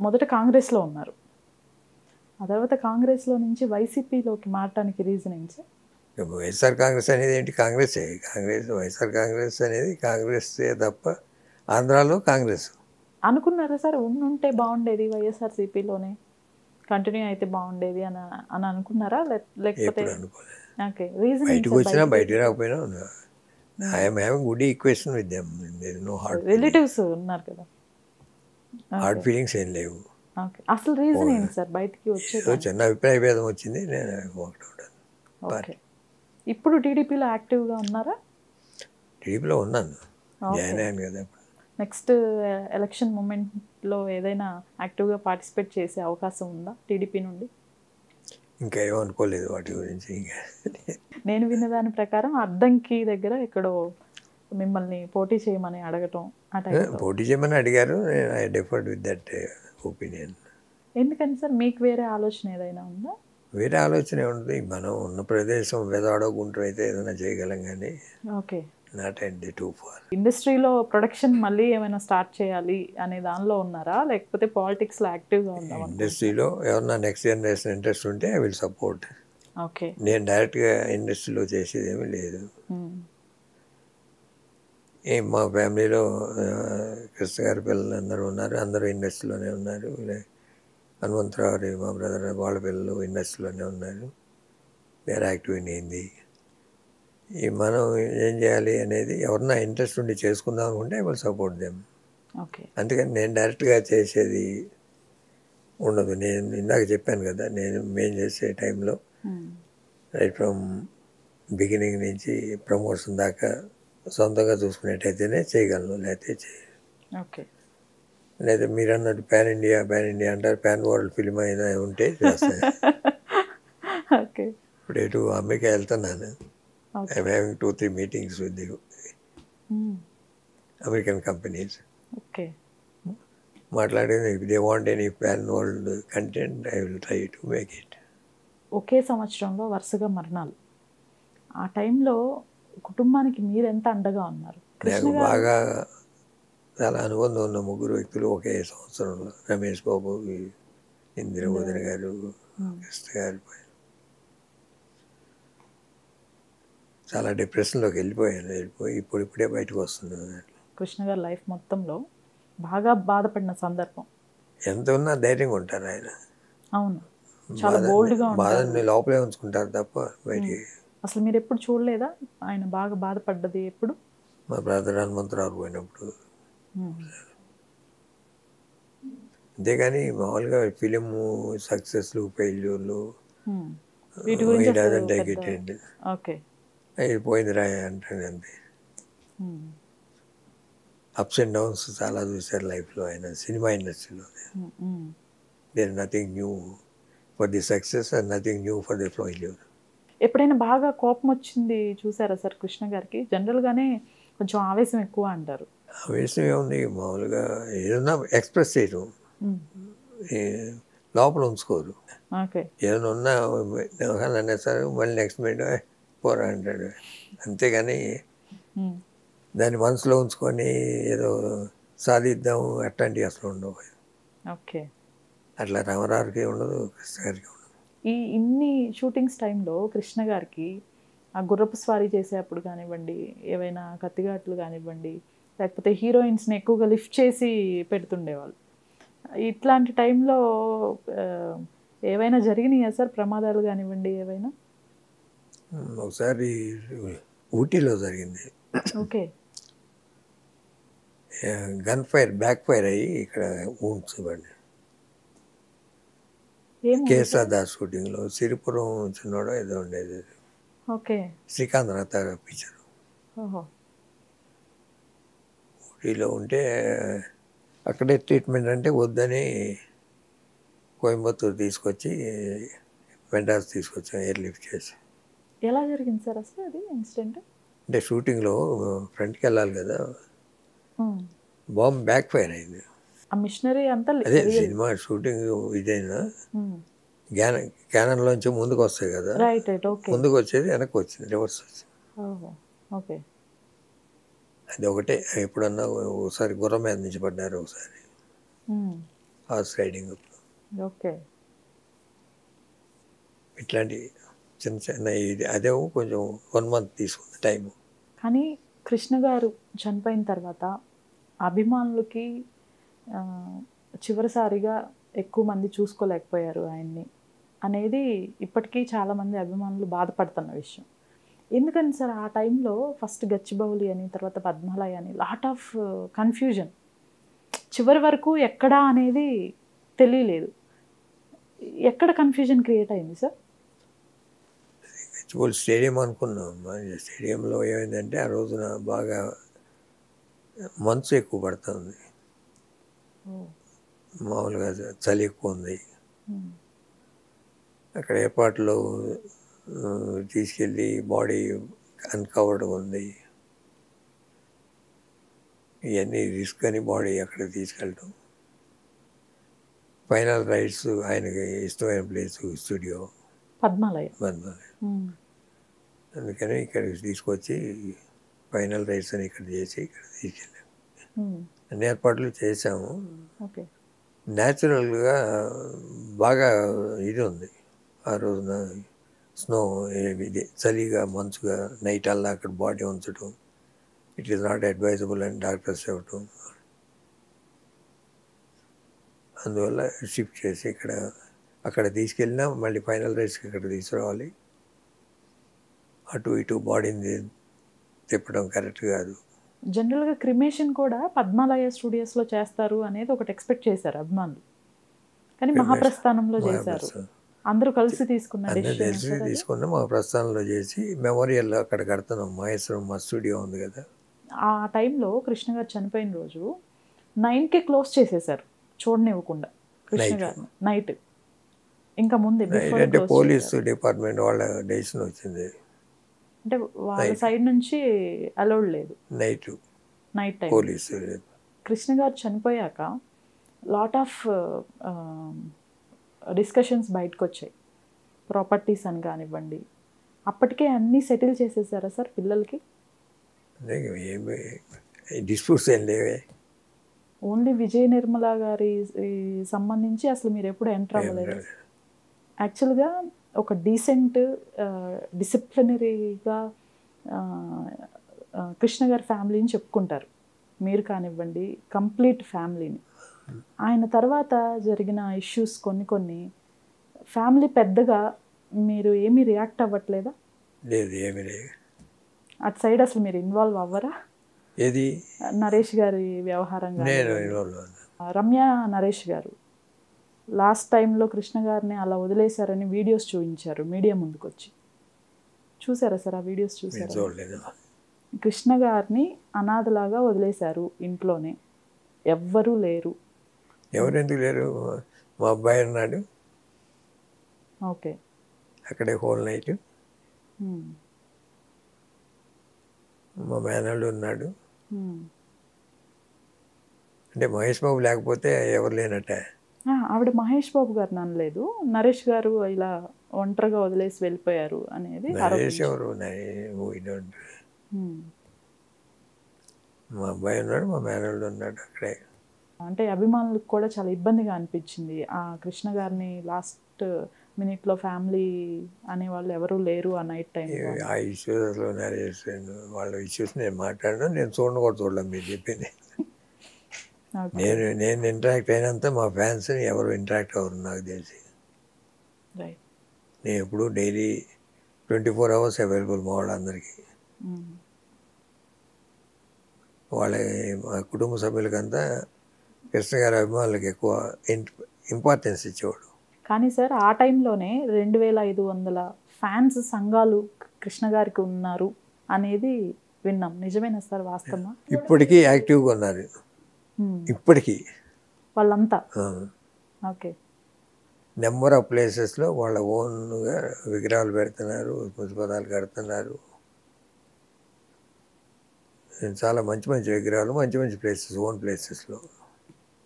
మొదట కాంగ్రెస్లో ఉన్నారు ఆ తర్వాత కాంగ్రెస్లో నుంచి వైసీపీలోకి మారటానికి రీజన్ ఏంటి సార్ ఇక వైఎస్ఆర్ కాంగ్రెస్ అనేది ఏంటి కాంగ్రెసే కాంగ్రెస్ వైఎస్ఆర్ కాంగ్రెస్ అనేది కాంగ్రెస్సే తప్ప ఆంధ్రాలో కాంగ్రెస్ అనుకున్నారా సార్ ఉండుంటే బాగుండేది వైఎస్ఆర్సీపీలోనే కంటిన్యూ అయితే బాగుండేది అని అని అనుకున్నారా లే- లేకపోతే ఎప్పుడు అనుకోలేదు ఓకే రీజన్ బయటకు వచ్చినా బయటికి రాకపోయినా I'm having good equation with them no hard relatives ఉన్నారు కదా హార్డ్ ఫీలింగ్స్ ఏం లేవు ఓకే అసలు రీజన్ ఏంటి సార్ బయటికి వచ్చేది ఏదో చిన్న అభిప్రాయ భేదం వచ్చింది నేను ఒకటి ఉంటాను ఓకే ఇప్పుడు టీడీపీలో యాక్టివ్గా ఉన్నారా టీడీపీలో ఉన్నాను జాయిన్ అయ్యాను కదా అప్పుడు నెక్స్ట్ ఎలక్షన్ మూమెంట్లో ఏదైనా యాక్టివ్గా పార్టిసిపేట్ చేసే అవకాశం ఉందా టీడీపీ నుండి ఇంకా ఏమో అనుకోలేదు వాటి గురించి ఇంకా నేను విన్న దాని ప్రకారం అద్దంకి దగ్గర ఎక్కడో మిమ్మల్ని పోటీ చేయమని అడగటం ఆ టైంలో పోటీ చేయమని అడిగారు నేను I deferred with that opinion ఎందుకని సార్ మీకు వేరే ఆలోచన ఏదైనా ఉందా వేరే ఆలోచన ఉంటుంది మనం ఉన్న ప్రదేశం వెదవాడో గుంటూరు అయితే ఏదైనా చేయగలం కానీ okay not at the too far ఇండస్ట్రీలో ప్రొడక్షన్ మళ్ళీ ఏమైనా స్టార్ట్ చేయాలి అనే దానిలో ఉన్నారా లేకపోతే పాలిటిక్స్లో యాక్టివ్గా ఉందామా ఇండస్ట్రీలో ఎవరన్నా నెక్స్ట్ జనరేషన్ ఇంట్రెస్ట్ ఉంటే ఐ విల్ సపోర్ట్ ఓకే నేను డైరెక్ట్గా ఇండస్ట్రీలో చేసేది ఏమీ లేదు ఏం మా ఫ్యామిలీలో ఆ, కృష్ణ గారి పిల్లలు అందరూ ఉన్నారు అందరూ ఇండస్ట్రీలోనే ఉన్నారు లే- హనుమంతరావు మా బ్రదర్ వాళ్ళ పిల్లలు ఇండస్ట్రీలోనే ఉన్నారు they are active in Hindi ఈ మనం ఏం చేయాలి అనేది ఎవరన్నా ఇంట్రెస్ట్ ఉండి చేసుకుందాం అనుకుంటే I will support them okay అందుకని నేను డైరెక్ట్గా చేసేది ఉండదు నేను ఇందాక చెప్పాను కదా నేను మేము చేసే టైంలో రైట్ ఫ్రమ్ బిగినింగ్ నుంచి ప్రమోషన్ దాకా సొంతంగా చూసుకునేటైతేనే చేయగలను లేకపోతే చేయ ఓకే లేదా మీరు అన్నట్టు పాన్ ఇండియా పాన్ ఇండియా అంటారు పాన్ వరల్డ్ ఫిలిం అయినా ఉంటే చేస్తాను ఓకే ఇప్పుడు ఎటు అమెరికా వెళ్తున్నాను I'm having two three meetings with the American companies okay మాట్లాడేది if they want any pan world content I will try to make it ఒకే సంవత్సరంలో వరుసగా మరణాలు ఆ టైంలో కుటుంబానికి మీరెంత అండగా ఉన్నారు నాకు బాగా చాలా అనుబంధం ఉన్న ముగ్గురు వ్యక్తులు ఒకే సంవత్సరంలో రమేష్ బాబు ఇందిర వదిన గారు కృష్ణ గారు చాలా డిప్రెషన్లోకి వెళ్ళిపోయాను వెళ్ళిపోయి ఇప్పుడు ఇప్పుడే బయటకు వస్తున్నాను కృష్ణ గారి లైఫ్ మొత్తంలో బాగా బాధపడిన సందర్భం ఎంత ఉన్నా ధైర్యంగా ఉంటారు ఆయన అవును చాలా బోల్డ్గా ఉంటారు బాధని లోపలే ఉంచుకుంటారు తప్ప బయటికి అసలు మీరు ఎప్పుడు చూడలేదా ఆయన బాగా బాధపడ్డది ఎప్పుడు మా బ్రదర్ హనుమంతరావు పోయినప్పుడు మ్మ్. అంతేగాని మామూలుగా ఫిలిం సక్సెస్లు ఫెయిల్యూర్లు మ్మ్. వీటి గురించి అసలు డజన్ టేక్ ఇట్ పెద్ద- ఓకే ఇది పోయింది రా అంటాడు అంతే మ్మ్. అప్స్ అండ్ డౌన్స్ చాలా చూశారు లైఫ్లో ఆయన సినిమా ఇండస్ట్రీలో మ్మ్. మ్మ్. There nothing new for the success and nothing new for the failure ఎప్పుడైనా బాగా కోపం వచ్చింది చూసారా సార్ కృష్ణ గారికి జనరల్గానే కొంచెం ఆవేశం ఎక్కువ అంటారు ఆవేశం ఏముంది మామూలుగా ఏదన్నా ఎక్స్ప్రెస్ చేయడం మ్మ్. ఏ, లోపల ఉంచుకోరు ఓకే ఏదైనా ఉన్నా నన్ను అనేస్తారు మళ్ళీ నెక్స్ట్ మినిట్ "ఏ, పోరా అంటాడు అంతేగాని మ్మ్. దాన్ని మనసులో ఉంచుకొని ఏదో సాధిద్దాం అట్లాంటివి అసలు ఉండవు ఓకే అట్లా రామరావుకి ఉండదు కృష్ణ గారికి ఉండదు ఈ ఇన్ని షూటింగ్స్ టైంలో కృష్ణ గారికి ఆ గుర్రపు స్వారీ చేసేటప్పుడు కానివ్వండి ఏవైనా కత్తిఘాట్లు కానివ్వండి లేకపోతే హీరోయిన్స్ని ఎక్కువగా లిఫ్ట్ చేసి పెడుతుండేవాళ్ళు ఇట్లాంటి టైంలో ఆ, ఏవైనా జరిగినాయా సార్ ప్రమాదాలు కానివ్వండి ఏవైనా ఉమ్, ఒకసారి ఊటీలో జరిగింది okay gun fire back fire అయ్యి ఇక్కడ ఊన్స్ పడి ఏం కేసా దాస్ షూటింగ్లో సిరిపురం చిన్నోడో ఏదో ఉండేది ఓకే శ్రీకాంత్ రాత పిక్చర్ ఓహో ఊటీలో ఉంటే అక్కడే ట్రీట్మెంట్ అంటే వద్దని కోయంబత్తూరు తీసుకొచ్చి మెడ్రాస్ తీసుకొచ్చాం ఎయిర్ లిఫ్ట్ చేసి ఎలా జరిగింది సార్ అసలు అది ఇన్సిడెంట్ అంటే షూటింగ్లో ఫ్రంట్కి వెళ్ళాలి కదా బాంబ్ బ్యాక్ ఫైర్ అయింది ఆ మిషనరీ అంతా అదే సినిమా షూటింగ్ ఇదైనా క్యాన క్యానన్లోంచి ముందుకు వస్తాయి కదా రైట్ రైట్ ఓకే ముందుకు వచ్చేది వెనక్కి వచ్చింది రివర్స్ వచ్చింది ఓహో ఓకే అది ఒకటే ఎప్పుడన్నా ఒకసారి గుర్రం మీద నుంచి పడ్డారు ఒకసారి హార్స్ రైడింగ్ ఓకే ఇట్లాంటి చిన్న చిన్న ఇది అదేమో కొంచెం వన్ మంత్ తీసుకుంది టైము కానీ కృష్ణ గారు చనిపోయిన తర్వాత అభిమానులకి ఆ, చివరిసారిగా ఎక్కువ మంది చూసుకోలేకపోయారు ఆయన్ని అనేది ఇప్పటికీ చాలామంది అభిమానులు బాధపడుతున్న విషయం ఎందుకని సార్ ఆ టైంలో ఫస్ట్ గచ్చిబౌలి అని తర్వాత పద్మాలయ అని లాట్ ఆఫ్ కన్ఫ్యూజన్ చివరి వరకు ఎక్కడా అనేది తెలియలేదు ఎక్కడ కన్ఫ్యూజన్ క్రియేట్ అయింది సార్ గచ్చిబౌలి స్టేడియం అనుకున్నాం మరి స్టేడియంలో ఏమైందంటే ఆ రోజున బాగా మంచు ఎక్కువ పడుతుంది మామూలుగా చలి ఎక్కువ ఉంది ఉమ్. అక్కడ ఏర్పాట్లు ఆ, తీసుకెళ్ళి బాడీ అన్కవర్డ్ ఉంది ఇవన్నీ రిస్క్ అని బాడీ అక్కడ తీసుకెళ్ళటం ఫైనల్ రైడ్స్ ఆయనకి ఇష్టమైన ప్లేస్ స్టూడియో పద్మాలయ బంధువులు ఉమ్. అందుకని ఇక్కడికి తీసుకొచ్చి ఫైనల్ రైడ్స్ అని ఇక్కడ చేసి ఇక్కడ తీసుకెళ్ళాం ఉమ్. అన్ని ఏర్పాట్లు చేసాము ఓకే న్యాచురల్గా బాగా ఇది ఉంది ఆ రోజున స్నో ఇది చలిగా మంచుగా నైట్ అల్లా అక్కడ బాడీ ఉంచడం ఇట్ ఈస్ నాట్ అడ్వైజబుల్ అని డాక్టర్స్ చెప్పటం అందువల్ల షిఫ్ట్ చేసి ఇక్కడ అక్కడ తీసుకెళ్ళినా మళ్ళీ ఫైనల్ రైడ్స్కి ఇక్కడ తీసుకురావాలి అటు ఇటు బాడీని తిప్పడం కరెక్ట్ కాదు జనరల్గా క్రిమేషన్ కూడా పద్మాలయ స్టూడియోస్లో చేస్తారు అనేది ఒకటి ఎక్స్పెక్ట్ చేశారు అభిమానులు కానీ Cremation. మహాప్రస్థానంలో చేశారు మహాప్రస్థానం. అందరూ కలిసి తీసుకున్న అన్నీ డెసిషన్ తెలిసి తీసుకున్నాం మా ప్రస్థానంలో చేసి మెమోరియల్ అక్కడ కడుతున్నాం మహేశ్వరం మా స్టూడియో ఉంది కదా ఆ టైంలో కృష్ణ గారు చనిపోయిన రోజు నైన్కే క్లోజ్ చేసేశారు చూడనివ్వకుండా కృష్ణ Night. గారిని నైట్ ఇంకా ముందే before అంటే close పోలీస్ చేశారు. డిపార్ట్మెంట్ వాళ్ళ డెసిషన్ వచ్చింది అంటే వాళ్ళ Night. సైడ్ నుంచి అలౌడ్ లేదు night night time police Krishna garu చనిపోయాక లాట్ ఆఫ్ డిస్కషన్స్ బయటకు వచ్చాయి ప్రాపర్టీస్ అని కానివ్వండి అప్పటికే అన్నీ సెటిల్ చేసేసారా సార్ పిల్లలకి ఏమి డిస్ప్యూట్స్ ఏం లేవే ఓన్లీ విజయ నిర్మల గారి ఈ సంబంధించి అసలు మీరు ఎప్పుడు ఎంటర్ ఏం అవ్వలేదు లేదు. యాక్చువల్గా ఒక డీసెంట్ డిసిప్లినరీగా కృష్ణ గారి ఫ్యామిలీని చెప్పుకుంటారు మీరు కానివ్వండి కంప్లీట్ ఫ్యామిలీని ఆయన తర్వాత జరిగిన ఇష్యూస్ కొన్ని కొన్ని ఫ్యామిలీ పెద్దగా మీరు ఏమీ రియాక్ట్ అవ్వట్లేదా లేదు ఏమి లేదు అటు సైడ్ అసలు మీరు ఇన్వాల్వ్ అవ్వరా ఏది నరేష్ గారి వ్యవహారం నేను కానివ్వండి. ఇన్వాల్వ్ అవ్వను. రమ్య నరేష్ గారు లాస్ట్ టైంలో కృష్ణ గారిని అలా వదిలేశారని వీడియోస్ చూపించారు మీడియా ముందుకు వచ్చి చూసారా సార్ ఆ వీడియోస్ నేను చూసారా చూడలేదు కృష్ణ గారిని అనాథలాగా వదిలేశారు ఇంట్లోనే ఎవ్వరూ లేరు ఎవరెందుకు లేరు మా అబ్బాయి ఉన్నాడు ఓకే అక్కడే హోల్ నైట్ హ్మ్. మా మేనల్డ్ ఉన్నాడు హ్మ్. అంటే మహేష్ బాబు లేకపోతే ఎవరు లేనట్టే ఆ, ఆవిడ మహేష్ బాబు గారిని అనలేదు నరేష్ గారు ఇలా ఒంటరిగా వదిలేసి వెళ్ళిపోయారు అనేది నరేష్ ఆరోపించారు. ఎవరు నరే- we don't- హ్మ్. మా అబ్బాయి ఉన్నాడు మా మేనల్డ్ ఉన్నాడు అక్కడే అంటే అభిమానులకు కూడా చాలా ఇబ్బందిగా అనిపించింది ఆ కృష్ణ గారిని లాస్ట్ మినిట్లో ఫ్యామిలీ అనే వాళ్ళు ఎవరు లేరు ఆ నైట్ టైం ఈ- ఆ ఇష్యూస్ అసలు నరేష్ వాళ్ళ ఇష్యూస్ నేను మాట్లాడను నేను చూడను కూడా చూడలేం మీరు చెప్పింది నేను నేను ఇంటరాక్ట్ అయినంత మా ఫ్యాన్స్ని ఎవరు ఇంటరాక్ట్ అవ్వరు నాకు తెలిసి రైట్ నేను ఎప్పుడు daily twenty four hours available మా వాళ్ళందరికీ వాళ్ళ మా కుటుంబ సభ్యులకంతా కృష్ణ గారి అభిమానులకు ఎక్కువ ఇంపార్టెన్స్ ఇచ్చేవాడు కానీ సార్ ఆ టైంలోనే రెండు వేల ఐదు వందల ఫ్యాన్స్ సంఘాలు కృష్ణ గారికి ఉన్నారు అనేది విన్నాం నిజమేనా సార్ వాస్తవమా ఇప్పటికీ యాక్టివ్గా ఉన్నారు హ్మ్. ఇప్పటికీ వాళ్ళంతా ఓకే నెంబర్ ఆఫ్ ప్లేసెస్లో వాళ్ళ ఓన్గా విగ్రహాలు పెడుతున్నారు పుష్పదాలు కడుతున్నారు చాలా మంచి మంచి విగ్రహాలు మంచి మంచి ప్లేసెస్ ఓన్ ప్లేసెస్లో